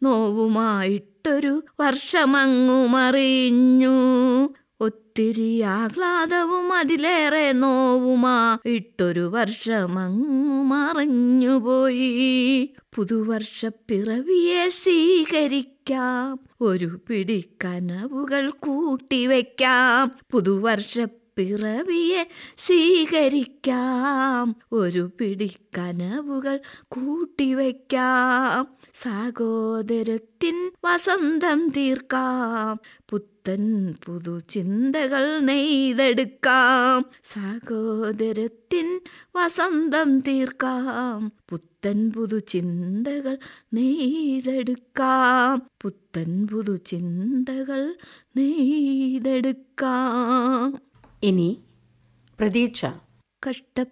നോവുമായിട്ടൊരു വർഷമങ്ങു മറിഞ്ഞു ഒത്തിരി ആഹ്ലാദവും അതിലേറെ നോവുമാ ഇട്ടൊരു വർഷമങ്ങു മറഞ്ഞുപോയി പുതുവർഷ പിറവിയെ സ്വീകരിക്കാം ഒരു പിടി കനവുകൾ കൂട്ടിവെക്കാം പുതുവർഷ പിറവിയെ സ്വീകരിക്കാം ഒരു പിടി കനവുകൾ കൂട്ടിവെക്കാം സാഗോദരത്തിൻ വസന്തം തീർക്കാം പുത്തൻ പുതു ചിന്തകൾ നെയ്തെടുക്കാം സാഗോദരത്തിൻ വസന്തം തീർക്കാം പുത്തൻ പുതു ചിന്തകൾ നെയ്തെടുക്കാം പുത്തൻ പുതു ചിന്തകൾ നെയ്തെടുക്കാം ഇനി പ്രതീക്ഷ കഷ്ട